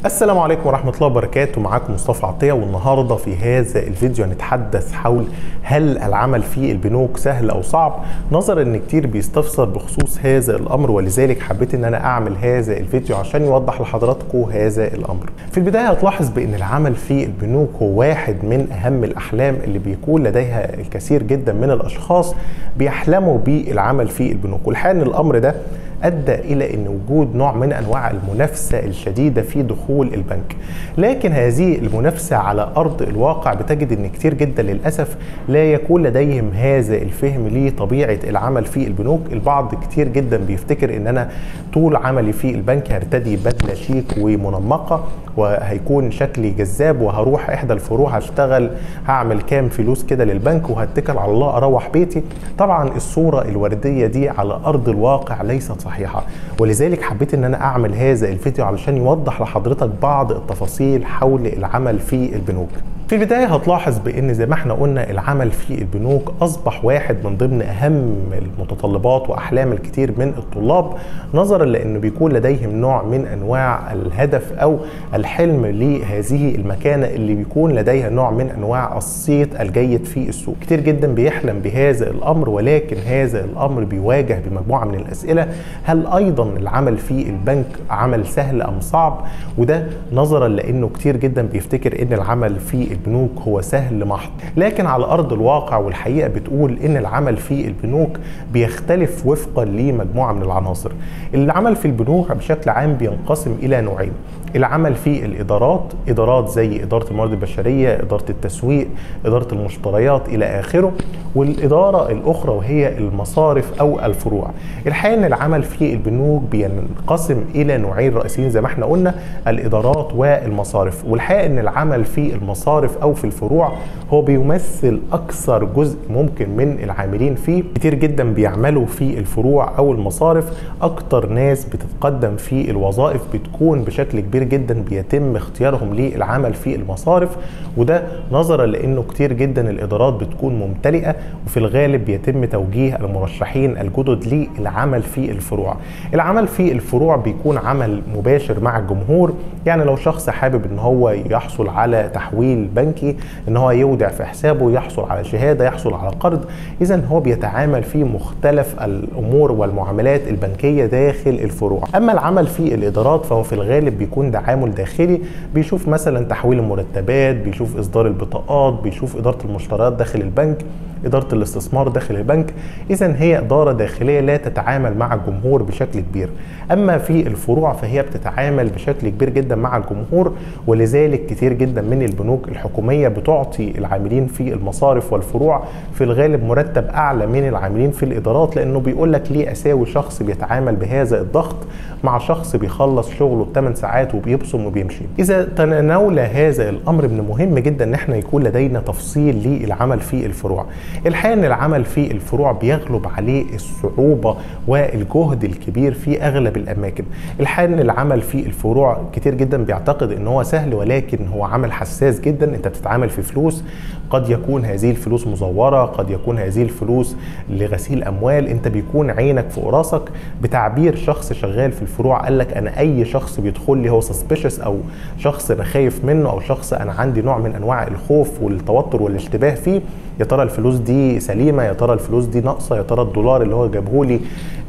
السلام عليكم ورحمة الله وبركاته معاكم مصطفى عطية والنهاردة في هذا الفيديو هنتحدث حول هل العمل في البنوك سهل أو صعب نظرا ان كتير بيستفسر بخصوص هذا الأمر ولذلك حبيت ان انا اعمل هذا الفيديو عشان يوضح لحضراتكم هذا الأمر في البداية هتلاحظ بان العمل في البنوك هو واحد من اهم الأحلام اللي بيكون لديها الكثير جدا من الأشخاص بيحلموا بالعمل في البنوك والحقيقة ان الأمر ده ادى الى ان وجود نوع من انواع المنافسه الشديده في دخول البنك لكن هذه المنافسه على ارض الواقع بتجد ان كتير جدا للاسف لا يكون لديهم هذا الفهم لطبيعه العمل في البنوك البعض كتير جدا بيفتكر ان انا طول عملي في البنك هرتدي بدله شيك ومنمقه وهيكون شكلي جذاب وهروح احدى الفروع هشتغل هعمل كام فلوس كده للبنك وهتكل على الله اروح بيتي طبعا الصوره الورديه دي على ارض الواقع ليست صحيحه ولذلك حبيت ان انا اعمل هذا الفيديو علشان يوضح لحضرتك بعض التفاصيل حول العمل في البنوك في البداية هتلاحظ بأن زي ما احنا قلنا العمل في البنوك أصبح واحد من ضمن أهم المتطلبات وأحلام الكثير من الطلاب نظرا لأنه بيكون لديهم نوع من أنواع الهدف أو الحلم لهذه المكانة اللي بيكون لديها نوع من أنواع الصيت الجيد في السوق كتير جدا بيحلم بهذا الأمر ولكن هذا الأمر بيواجه بمجموعة من الأسئلة هل أيضا العمل في البنك عمل سهل أم صعب وده نظرا لأنه كتير جدا بيفتكر أن العمل في البنوك هو سهل محض لكن على ارض الواقع والحقيقه بتقول ان العمل في البنوك بيختلف وفقا لمجموعه من العناصر العمل في البنوك بشكل عام بينقسم الى نوعين العمل في الادارات ادارات زي اداره الموارد البشريه اداره التسويق اداره المشتريات الى اخره والاداره الاخرى وهي المصارف او الفروع الحقيقه ان العمل في البنوك بينقسم الى نوعين رئيسيين زي ما احنا قلنا الادارات والمصارف والحقيقه ان العمل في المصارف او في الفروع هو بيمثل اكثر جزء ممكن من العاملين فيه كتير جدا بيعملوا في الفروع او المصارف اكتر ناس بتتقدم في الوظائف بتكون بشكل كبير جدا بيتم اختيارهم للعمل في المصارف وده نظرا لانه كتير جدا الادارات بتكون ممتلئه وفي الغالب بيتم توجيه المرشحين الجدد للعمل في الفروع العمل في الفروع بيكون عمل مباشر مع الجمهور يعني لو شخص حابب ان هو يحصل على تحويل بنكي ان هو يودع في حسابه يحصل على شهاده يحصل على قرض اذا هو بيتعامل في مختلف الامور والمعاملات البنكيه داخل الفروع اما العمل في الادارات فهو في الغالب بيكون تعامل داخلي بيشوف مثلا تحويل المرتبات بيشوف اصدار البطاقات بيشوف اداره المشتريات داخل البنك إدارة الاستثمار داخل البنك إذا هي إدارة داخلية لا تتعامل مع الجمهور بشكل كبير أما في الفروع فهي بتتعامل بشكل كبير جدا مع الجمهور ولذلك كتير جدا من البنوك الحكومية بتعطي العاملين في المصارف والفروع في الغالب مرتب أعلى من العاملين في الإدارات لأنه بيقول لك ليه أساوي شخص بيتعامل بهذا الضغط مع شخص بيخلص شغله 8 ساعات وبيبصم وبيمشي إذا تناول هذا الأمر من مهم جدا إن احنا يكون لدينا تفصيل للعمل في الفروع الحقيقه ان العمل في الفروع بيغلب عليه الصعوبه والجهد الكبير في اغلب الاماكن الحقيقه ان العمل في الفروع كتير جدا بيعتقد ان هو سهل ولكن هو عمل حساس جدا انت بتتعامل في فلوس قد يكون هذه الفلوس مزوره قد يكون هذه الفلوس لغسيل اموال انت بيكون عينك فوق راسك بتعبير شخص شغال في الفروع قال لك انا اي شخص بيدخل لي هو سسبيشس او شخص انا خايف منه او شخص انا عندي نوع من انواع الخوف والتوتر والاشتباه فيه يا ترى الفلوس دي سليمه يا ترى الفلوس دي ناقصه يا ترى الدولار اللي هو جابه لي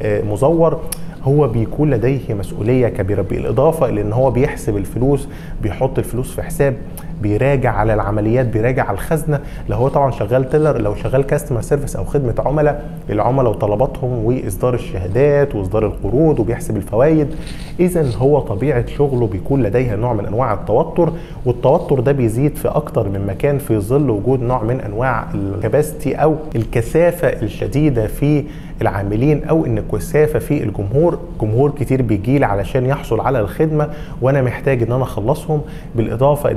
مزور هو بيكون لديه مسؤوليه كبيره بالاضافه الى ان هو بيحسب الفلوس بيحط الفلوس في حساب بيراجع على العمليات بيراجع على الخزنه لو هو طبعا شغال تيلر لو شغال كاستمر سيرفيس او خدمه عملاء العملاء وطلباتهم واصدار الشهادات واصدار القروض وبيحسب الفوائد اذا هو طبيعه شغله بيكون لديها نوع من انواع التوتر والتوتر ده بيزيد في اكتر من مكان في ظل وجود نوع من انواع الكباستي او الكثافه الشديده في العاملين او ان الكثافه في الجمهور جمهور كتير بيجي لي علشان يحصل على الخدمه وانا محتاج ان انا اخلصهم بالاضافه ان انا مطلوب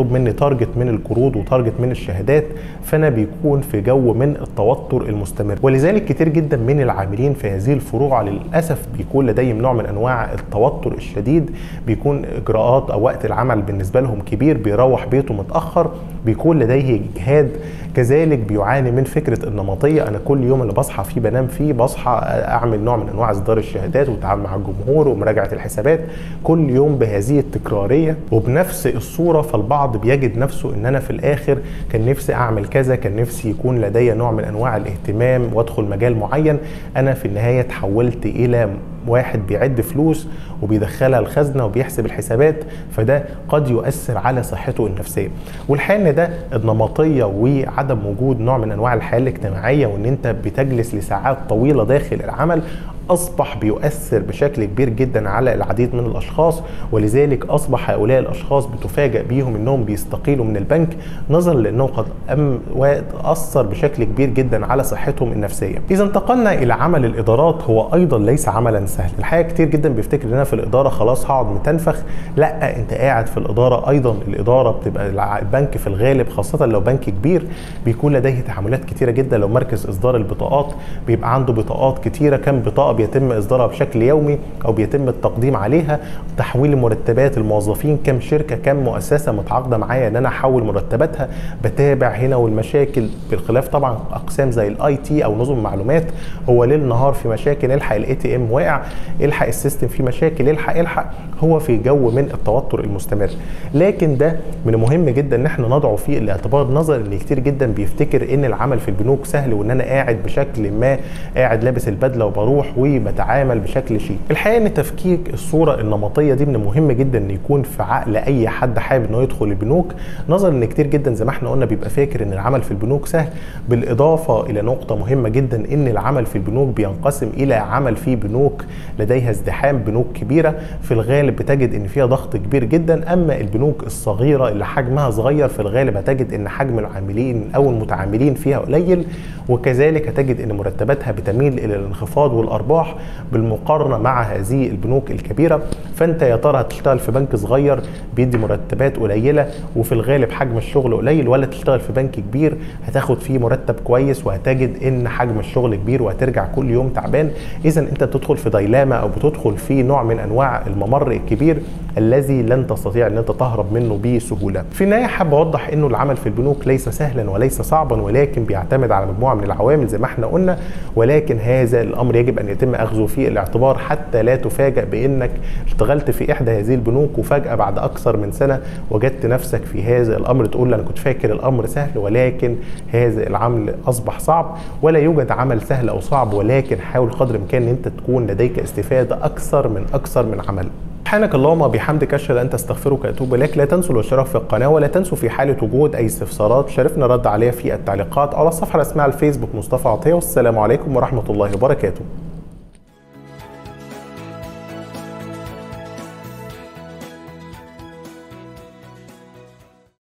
مطلوب مني تارجت من القروض وتارجت من الشهادات فانا بيكون في جو من التوتر المستمر ولذلك كتير جدا من العاملين في هذه الفروع للاسف بيكون لديهم نوع من انواع التوتر الشديد بيكون اجراءات او وقت العمل بالنسبه لهم كبير بيروح بيته متاخر بيكون لديه اجهاد كذلك بيعاني من فكره النمطيه انا كل يوم اللي بصحى فيه بنام فيه بصحى اعمل نوع من انواع اصدار الشهادات والتعامل مع الجمهور ومراجعه الحسابات كل يوم بهذه التكراريه وبنفس الصوره فالبعض بيجد نفسه ان انا في الاخر كان نفسي اعمل كذا كان نفسي يكون لدي نوع من انواع الاهتمام وادخل مجال معين انا في النهايه تحولت الى واحد بيعد فلوس وبيدخلها الخزنه وبيحسب الحسابات فده قد يؤثر على صحته النفسيه والحقيقه ان ده النمطيه وعدم وجود نوع من انواع الحياه الاجتماعيه وان انت بتجلس لساعات طويله داخل العمل اصبح بيؤثر بشكل كبير جدا على العديد من الاشخاص ولذلك اصبح هؤلاء الاشخاص بتفاجئ بيهم انهم بيستقيلوا من البنك نظرا لانه قد أم واثر بشكل كبير جدا على صحتهم النفسيه. اذا انتقلنا الى عمل الادارات هو ايضا ليس عملا سهل، الحقيقه كتير جدا بيفتكر ان انا في الاداره خلاص هقعد متنفخ، لا انت قاعد في الاداره ايضا الاداره بتبقى البنك في الغالب خاصه لو بنك كبير بيكون لديه تعاملات كتيره جدا لو مركز اصدار البطاقات بيبقى عنده بطاقات كتيره كم بطاقه بيتم اصدارها بشكل يومي او بيتم التقديم عليها تحويل مرتبات الموظفين كم شركه كم مؤسسه متعاقده معايا ان انا احول مرتباتها بتابع هنا والمشاكل بالخلاف طبعا اقسام زي الاي تي او نظم المعلومات هو ليل نهار في مشاكل الحق الاي تي ام واقع الحق السيستم فيه مشاكل الحق الحق هو في جو من التوتر المستمر لكن ده من المهم جدا ان احنا نضعه في الاعتبار نظرا ان كتير جدا بيفتكر ان العمل في البنوك سهل وان انا قاعد بشكل ما قاعد لابس البدله وبروح وبتعامل بشكل شيك الحقيقه ان تفكيك الصوره النمطيه دي من المهم جدا ان يكون في عقل اي حد حابب انه يدخل البنوك نظرا ان كتير جدا زي ما احنا قلنا بيبقى فاكر ان العمل في البنوك سهل بالاضافه الى نقطه مهمه جدا ان العمل في البنوك بينقسم الى عمل في بنوك لديها ازدحام بنوك كبيره في الغالب بتجد ان فيها ضغط كبير جدا اما البنوك الصغيره اللي حجمها صغير في الغالب هتجد ان حجم العاملين او المتعاملين فيها قليل وكذلك هتجد ان مرتباتها بتميل الى الانخفاض والارباح بالمقارنه مع هذه البنوك الكبيره فانت يا ترى هتشتغل في بنك صغير بيدي مرتبات قليله وفي الغالب حجم الشغل قليل ولا تشتغل في بنك كبير هتاخد فيه مرتب كويس وهتجد ان حجم الشغل كبير وهترجع كل يوم تعبان اذا انت بتدخل في دايلاما او بتدخل في نوع من انواع الممر الكبير الذي لن تستطيع ان انت تهرب منه بسهوله في النهايه حابب اوضح انه العمل في البنوك ليس سهلا وليس صعبا ولكن بيعتمد على مجموعه من العوامل زي ما احنا قلنا ولكن هذا الامر يجب ان يتم اخذه في الاعتبار حتى لا تفاجأ بانك اشتغلت في احدى هذه البنوك وفجأة بعد اكثر من سنة وجدت نفسك في هذا الامر تقول انا كنت فاكر الامر سهل ولكن هذا العمل اصبح صعب ولا يوجد عمل سهل او صعب ولكن حاول قدر الامكان ان انت تكون لديك استفادة اكثر من اكثر من عمل سبحانك اللهم وبحمدك اشهد ان تستغفرك واتوب اليك لا تنسوا الاشتراك في القناه ولا تنسوا في حاله وجود اي استفسارات شاركنا رد عليها في التعليقات او على الصفحه الرسميه على الفيسبوك مصطفى عطيه والسلام عليكم ورحمه الله وبركاته